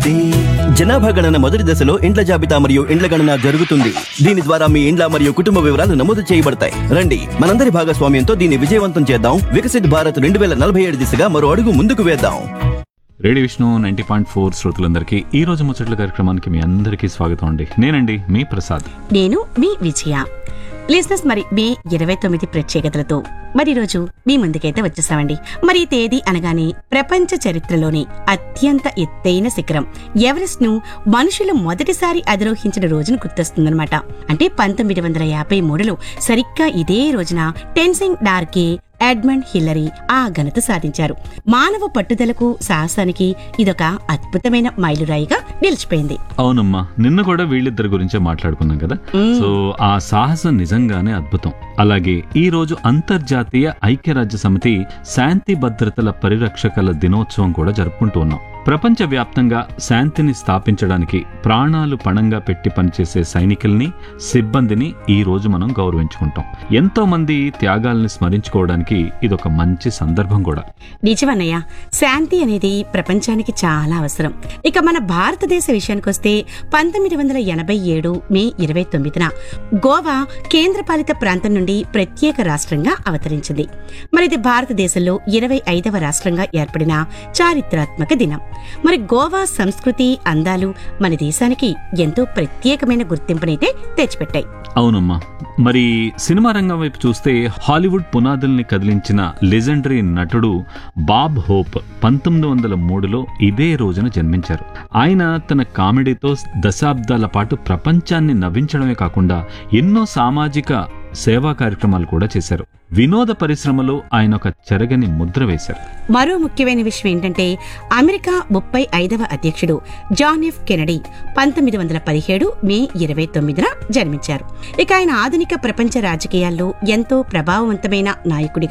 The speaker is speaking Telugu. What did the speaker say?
అభివృద్ధి జనాభా గణన మొదటి దశలో ఇండ్ల జాబితా మరియు ఇండ్ల గణన జరుగుతుంది దీని ద్వారా మీ ఇండ్ల మరియు కుటుంబ వివరాలు నమోదు చేయబడతాయి రండి మనందరి భాగస్వామ్యంతో దీన్ని విజయవంతం చేద్దాం వికసిత్ భారత్ రెండు వేల నలభై ఏడు దిశగా మరో అడుగు ముందుకు వేద్దాం radio Vishnu ninety point four శ్రోతలందరికీ ఈ రోజు ముచ్చట్ల కార్యక్రమానికి మీ అందరికీ స్వాగతం అండి నేనండి మీ ప్రసాద్ నేను మీ విజయ లిజినెస్ మరి మే ఇరవై తొమ్మిది ప్రత్యేకతలతో మరి రోజు మీ ముందుకైతే వచ్చేసామండి మరి ఈ తేదీ అనగానే ప్రపంచ చరిత్రలోని అత్యంత ఎత్తైన శిఖరం ఎవరెస్ట్ ను మనుషులు మొదటిసారి అధిరోహించిన రోజును గుర్తొస్తుందన్నమాట అంటే పంతొమ్మిది వందల యాభై మూడులో సరిగ్గా ఇదే రోజున టెన్సింగ్ డార్కే ఎడ్మండ్ హిల్లరీ ఆ ఘనత సాధించారు మానవ పట్టుదలకు సాహసానికి ఇదొక అద్భుతమైన మైలురాయిగా నిలిచిపోయింది అవునమ్మా నిన్న కూడా వీళ్ళిద్దరి గురించే మాట్లాడుకున్నాం కదా సో ఆ సాహసం నిజంగానే అద్భుతం అలాగే ఈ రోజు అంతర్జాతీయ ఐక్యరాజ్య సమితి శాంతి భద్రతల పరిరక్షకల దినోత్సవం కూడా జరుపుకుంటూ ఉన్నాం ప్రపంచ వ్యాప్తంగా శాంతిని స్థాపించడానికి ప్రాణాలు పణంగా పెట్టి పనిచేసే సైనికుల్ని సిబ్బందిని ఈ రోజు మనం గౌరవించుకుంటాం ఎంతో మంది త్యాగాల్ని స్మరించుకోవడానికి ఇదొక మంచి సందర్భం కూడా నిజమన్నయ్య శాంతి అనేది ప్రపంచానికి చాలా అవసరం ఇక మన భారతదేశ విషయానికొస్తే పంతొమ్మిది వందల ఎనభై ఏడు మే ఇరవై తొమ్మిదిన గోవా కేంద్రపాలిత ప్రాంతం నుండి ప్రత్యేక రాష్ట్రంగా అవతరించింది మరి ఇది భారతదేశంలో ఇరవై ఐదవ రాష్ట్రంగా ఏర్పడిన చారిత్రాత్మక దినం మరి గోవా సంస్కృతి అందాలు మన దేశానికి ఎంతో ప్రత్యేకమైన గుర్తింపునైతే తెచ్చిపెట్టాయి అవునమ్మా మరి సినిమా రంగం వైపు చూస్తే హాలీవుడ్ పునాదుల్ని కదిలించిన లెజెండరీ నటుడు బాబ్ హోప్ పంతొమ్మిది వందల మూడులో ఇదే రోజున జన్మించారు ఆయన తన కామెడీతో దశాబ్దాల పాటు ప్రపంచాన్ని నవ్వించడమే కాకుండా ఎన్నో సామాజిక సేవా కార్యక్రమాలు కూడా చేశారు వినోద పరిశ్రమలో ఆయన ఒక చెరగని ముద్ర వేశారు మరో ముఖ్యమైన విషయం ఏంటంటే అమెరికా ముప్పై ఐదవ అధ్యక్షుడు జాన్ ఎఫ్ కెనడీ పంతొమ్మిది వందల పదిహేడు మే ఇరవై తొమ్మిదిన జన్మించారు ఇక ఆయన ఆధునిక ప్రపంచ రాజకీయాల్లో ఎంతో ప్రభావవంతమైన నాయకుడిగా